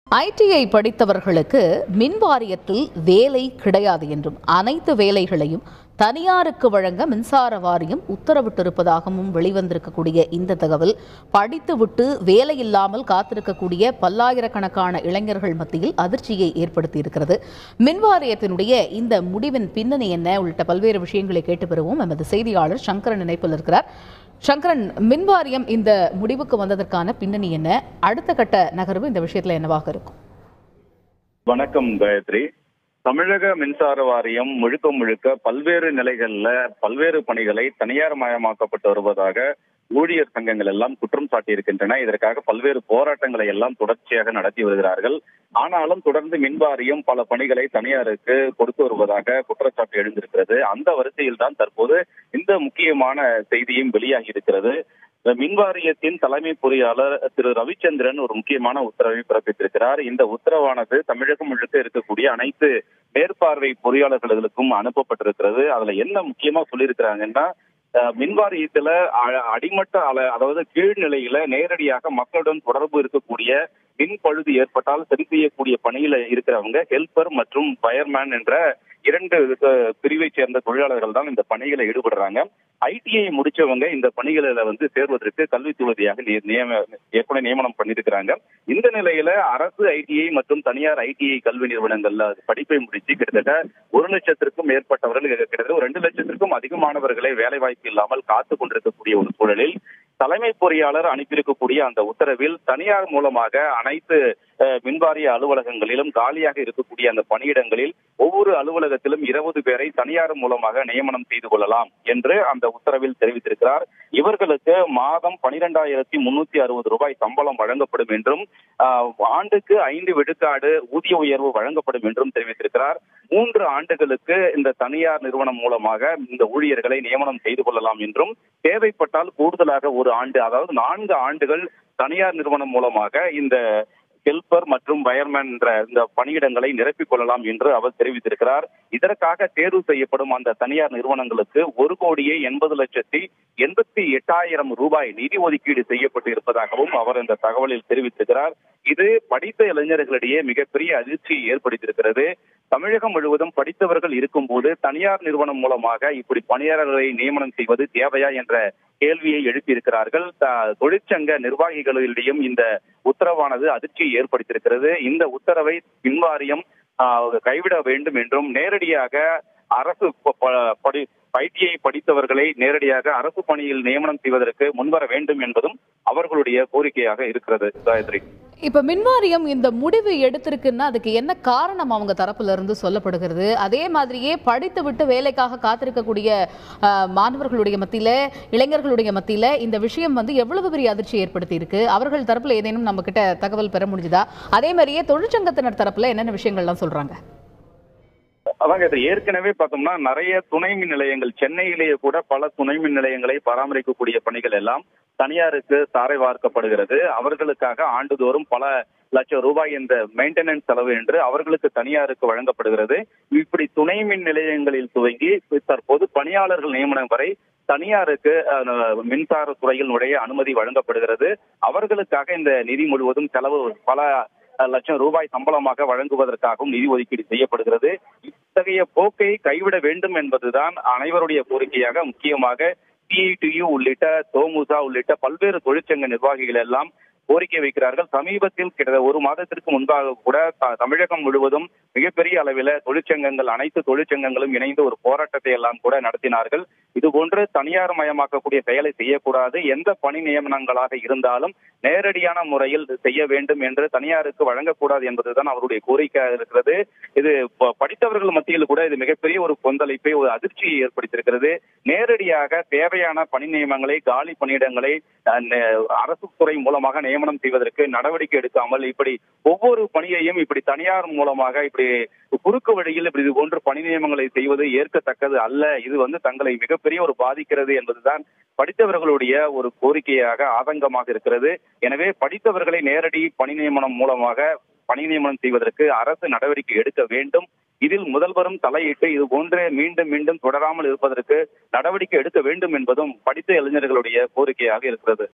ITI படித்தவர்களுக்கு மின் வாரியத்தில் வேலை கிடையாது என்றும் அனைத்து வேலைகளையும் தனியாருக்கு வழங்க மின்சார வாரியம் உத்தரவிட்டிருப்பதாகவும் வெளிவந்திருக்கக்கூடிய இந்த தகவல் படித்துவிட்டு வேலை இல்லாமல் காத்திருக்கக்கூடிய பல்லாயிரக்கணக்கான இளைஞர்கள் மத்தியில் அதிர்ச்சியை ஏற்படுத்தியிருக்கிறது மின் வாரியத்தினுடைய இந்த முடிவின் பின்னணி என்ன உள்ளிட்ட பல்வேறு விஷயங்களை கேட்டு பெறுவோம் எமது செய்தியாளர் சங்கரன் இணைப்பில் இருக்கிறார் சங்கரன் மின் வாரியம் இந்த முடிவுக்கு வந்ததற்கான பின்னணி என்ன அடுத்த கட்ட நகர்வு இந்த விஷயத்துல என்னவாக இருக்கும் வணக்கம் காயத்ரி தமிழக மின்சார வாரியம் முழுக்க முழுக்க பல்வேறு நிலைகள்ல பல்வேறு பணிகளை தனியார் மயமாக்கப்பட்டு வருவதாக ஊழியர் சங்கங்கள் எல்லாம் குற்றம் சாட்டியிருக்கின்றன இதற்காக பல்வேறு போராட்டங்களை எல்லாம் தொடர்ச்சியாக நடத்தி வருகிறார்கள் ஆனாலும் தொடர்ந்து மின்வாரியம் பல பணிகளை தனியாருக்கு கொடுத்து வருவதாக குற்றச்சாட்டு எழுந்திருக்கிறது அந்த வரிசையில் தான் தற்போது இந்த முக்கியமான செய்தியும் வெளியாகி இருக்கிறது மின்வாரியத்தின் தலைமை பொறியாளர் திரு ரவிச்சந்திரன் ஒரு முக்கியமான உத்தரவை பிறப்பித்திருக்கிறார் இந்த உத்தரவானது தமிழகம் முழுக்க இருக்கக்கூடிய அனைத்து மேற்பார்வை பொறியாளர்களுக்கும் அனுப்பப்பட்டிருக்கிறது அதுல என்ன முக்கியமா சொல்லியிருக்கிறாங்கன்னா அஹ், மின்வாரியத்துல அ- அடிமட்ட அல அதாவது கீழ்நிலையில நேரடியாக மக்களுடன் தொடர்பு இருக்கக்கூடிய மின் பழுது ஏற்பட்டால் சரி செய்யக்கூடிய பணியில இருக்கிறவங்க ஹெல்பர் மற்றும் ஃபயர்மேன் என்ற இரண்டு அஹ், பிரிவைச் சேர்ந்த தொழிலாளர்கள் தான் இந்த பணிகளை ஈடுபடுறாங்க ஐடிஐ முடிச்சவங்க இந்த பணிகளில வந்து சேர்வதற்கு கல்வித்துவதியாக நி- நியம ஏற்கனவே நியமனம் பண்ணியிருக்கிறாங்க இந்த நிலையில அரசு ஐடிஐ மற்றும் தனியார் ஐடிஐ கல்வி நிறுவனங்கள்ல படிப்பை முடிச்சு கிட்டத்தட்ட ஒரு லட்சத்திற்கும் மேற்பட்டவர்கள் கிட்டத்தட்ட ஒரு ரெண்டு லட்சத்திற்கும் அதிகமானவர்களை வேலை வாய்ப்பு இல்லாமல் காத்து கொண்டிருக்கக்கூடிய ஒரு சூழலில் தலைமை பொறியாளர் அனுப்பியிருக்கக்கூடிய அந்த உத்தரவில் தனியார் மூலமாக அனைத்து அஹ், மின்வாரிய அலுவலகங்களிலும் காலியாக இருக்கக்கூடிய அந்த பணியிடங்களில் ஒவ்வொரு அலுவலகத்திலும் இருபது பேரை தனியார் மூலமாக நியமனம் செய்து கொள்ளலாம் என்று அந்த உத்தரவில் தெரிவித்திருக்கிறார் இவர்களுக்கு மாதம் பனிரெண்டாயிரத்தி முன்னூத்தி அறுபது ரூபாய் சம்பளம் வழங்கப்படும் என்றும் ஆஹ், ஆண்டுக்கு ஐந்து விழுக்காடு ஊதிய உயர்வு வழங்கப்படும் என்றும் தெரிவித்திருக்கிறார் மூன்று ஆண்டுகளுக்கு இந்த தனியார் நிறுவனம் மூலமாக இந்த ஊழியர்களை நியமனம் செய்து கொள்ளலாம் என்றும் தேவைப்பட்டால் கூடுதலாக ஒரு ஆண்டு அதாவது நான்கு ஆண்டுகள் தனியார் நிறுவனம் மூலமாக இந்த ஹெல்பர் மற்றும் வயர்மேன் என்ற இந்த பணியிடங்களை நிரப்பிக் கொள்ளலாம் என்று அவர் தெரிவித்திருக்கிறார் இதற்காக தேர்வு செய்யப்படும் அந்த தனியார் நிறுவனங்களுக்கு ஒரு கோடியே எண்பது லட்சத்தி எண்பத்தி எட்டாயிரம் ரூபாய் நிதி ஒதுக்கீடு செய்யப்பட்டு இருப்பதாகவும் அவர் இந்த தகவலில் தெரிவித்திருக்கிறார் இது படித்த இளைஞர்களிடையே மிகப்பெரிய அதிர்ச்சியை ஏற்படுத்தியிருக்கிறது தமிழகம் முழுவதும் படித்தவர்கள் இருக்கும்போது தனியார் நிறுவனம் மூலமாக இப்படி பணியாளர்களை நியமனம் செய்வது தேவையா என்ற கேள்வியை எழுப்பியிருக்கிறார்கள் த- தொழிற்சங்க நிர்வாகிகளிடையும் இந்த உத்தரவானது அதிர்ச்சியை ஏற்படுத்தியிருக்கிறது இந்த உத்தரவை பின்வாரியம் ஆஹ், கைவிட வேண்டும் என்றும் நேரடியாக அரசு ப- ப- படி ஐடிஐ படித்தவர்களை நேரடியாக அரசு பணியில் நியமனம் செய்வதற்கு முன்வர வேண்டும் என்பதும் அவர்களுடைய கோரிக்கையாக இருக்கிறது காயத்ரி இப்ப மின்வாரியம் இந்த முடிவு எடுத்திருக்குன்னா அதுக்கு என்ன காரணம் அவங்க தரப்புல இருந்து சொல்லப்படுகிறது அதே மாதிரியே படித்து விட்டு வேலைக்காக காத்திருக்கக்கூடிய அஹ், மாணவர்களுடைய மத்தியில இளைஞர்களுடைய மத்தியில இந்த விஷயம் வந்து எவ்வளவு பெரிய அதிர்ச்சி ஏற்படுத்தி இருக்கு அவர்கள் தரப்புல ஏதேனும் நம்ம கிட்ட தகவல் பெற முடிஞ்சுதா அதே மாதிரியே தொழிற்சங்கத்தினர் தரப்புல என்னென்ன விஷயங்கள்லாம் சொல்றாங்க அதாங்க இது ஏற்கனவே பார்த்தோம்னா நிறைய துணை மின் நிலையங்கள் சென்னையிலேயே கூட பல துணை மின் நிலையங்களை பராமரிக்கக்கூடிய பணிகள் எல்லாம் தனியாருக்கு தாரை வார்க்கப்படுகிறது அவர்களுக்காக ஆண்டுதோறும் பல லட்சம் ரூபாய் இந்த மெயின்டெனன்ஸ் செலவு என்று அவர்களுக்கு தனியாருக்கு வழங்கப்படுகிறது இப்படி துணை மின் நிலையங்களில் துவங்கி தற்போது பணியாளர்கள் நியமனம் வரை தனியாருக்கு அஹ், மின்சார துறையில் நுழைய அனுமதி வழங்கப்படுகிறது அவர்களுக்காக இந்த நிதி முழுவதும் செலவு பல அஹ், லட்சம் ரூபாய் சம்பளமாக வழங்குவதற்காகவும் நிதி ஒதுக்கீடு செய்யப்படுகிறது இத்தகைய போக்கை கைவிட வேண்டும் என்பதுதான் அனைவருடைய கோரிக்கையாக முக்கியமாக சிஐடியு உள்ளிட்ட தோமுசா உள்ளிட்ட பல்வேறு தொழிற்சங்க நிர்வாகிகள் எல்லாம் கோரிக்கை வைக்கிறார்கள் சமீபத்தில் கிட்ட ஒரு மாதத்திற்கு முன்பாக கூட த- தமிழகம் முழுவதும் மிகப்பெரிய அளவில் தொழிற்சங்கங்கள் அனைத்து தொழிற்சங்கங்களும் இணைந்து ஒரு போராட்டத்தை எல்லாம் கூட நடத்தினார்கள் இதுபோன்று தனியார் மயமாக்கக்கூடிய செயலை செய்யக்கூடாது எந்த பணி நியமனங்களாக இருந்தாலும் நேரடியான முறையில் செய்ய வேண்டும் என்று தனியாருக்கு வழங்கக்கூடாது என்பதுதான் அவருடைய கோரிக்கையாக இருக்கிறது இது ப- படித்தவர்கள் மத்தியில் கூட இது மிகப்பெரிய ஒரு கொந்தளிப்பை ஒரு அதிர்ச்சியை ஏற்படுத்தியிருக்கிறது நேரடியாக தேவையான பணி நியமனங்களை காலி பணியிடங்களை அஹ், நெ- அரசு துறை மூலமாக நியமனம் செய்வதற்கு நடவடிக்கை எடுக்காமல் இப்படி ஒவ்வொரு பணியையும் இப்படி தனியார் மூலமாக இப்படி குறுக்கு வழியில் இப்படி இது போன்று பணி நியமனங்களை செய்வது ஏற்கத்தக்கது அல்ல இது வந்து தங்களை மிகப்பெரிய ஒரு பாதிக்கிறது என்பதுதான் படித்தவர்களுடைய ஒரு கோரிக்கையாக ஆதங்கமாக இருக்கிறது எனவே படித்தவர்களை நேரடி பணி நியமனம் மூலமாக பணி நியமனம் செய்வதற்கு அரசு நடவடிக்கை எடுக்க வேண்டும் இதில் முதல்வரும் தலையிட்டு இது போன்று மீண்டும் மீண்டும் தொடராமல் இருப்பதற்கு நடவடிக்கை எடுக்க வேண்டும் என்பதும் படித்த இளைஞர்களுடைய கோரிக்கையாக இருக்கிறது